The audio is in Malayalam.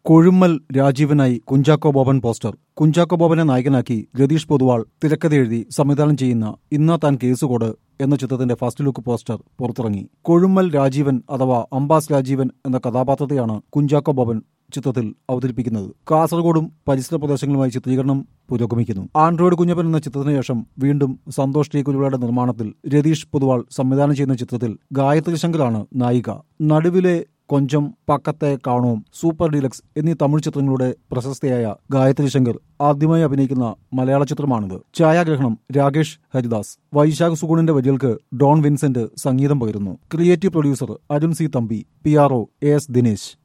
കൊഴുമ്മൽ രാജീവനായി കുഞ്ചാക്കോ ബോബൻ പോസ്റ്റർ കുഞ്ചാക്കോ ബോബനെ നായകനാക്കി രതീഷ് പൊതുവാൾ തിരക്കഥ എഴുതി സംവിധാനം ചെയ്യുന്ന ഇന്നാ താൻ കേസുകോട് എന്ന ചിത്രത്തിന്റെ ഫസ്റ്റ് ലുക്ക് പോസ്റ്റർ പുറത്തിറങ്ങി കൊഴുമ്മൽ രാജീവൻ അഥവാ അംബാസ് രാജീവൻ എന്ന കഥാപാത്രത്തെയാണ് കുഞ്ചാക്കോ ബോബൻ ചിത്രത്തിൽ അവതരിപ്പിക്കുന്നത് കാസർഗോഡും പരിസര പ്രദേശങ്ങളുമായി ചിത്രീകരണം പുരോഗമിക്കുന്നു ആൻഡ്രോയിഡ് കുഞ്ഞപ്പൻ എന്ന ചിത്രത്തിന് ശേഷം വീണ്ടും സന്തോഷ് ടി കുരുളയുടെ നിർമ്മാണത്തിൽ രതീഷ് പൊതുവാൾ സംവിധാനം ചെയ്യുന്ന ചിത്രത്തിൽ ഗായത്രി ശങ്കറാണ് നായിക നടുവിലെ കൊഞ്ചം പക്കത്തെ കാണും സൂപ്പർ ഡീലക്സ് എന്നീ തമിഴ് ചിത്രങ്ങളുടെ പ്രശസ്തയായ ഗായത്രി ശങ്കർ ആദ്യമായി അഭിനയിക്കുന്ന മലയാള ചിത്രമാണിത് ഛായാഗ്രഹണം രാകേഷ് ഹരിദാസ് വൈശാഖ് സുഗുണിന്റെ വരികൾക്ക് ഡോൺ വിൻസെന്റ് സംഗീതം പകരുന്നു creative producer Arun C Thampi P R O A S Dinesh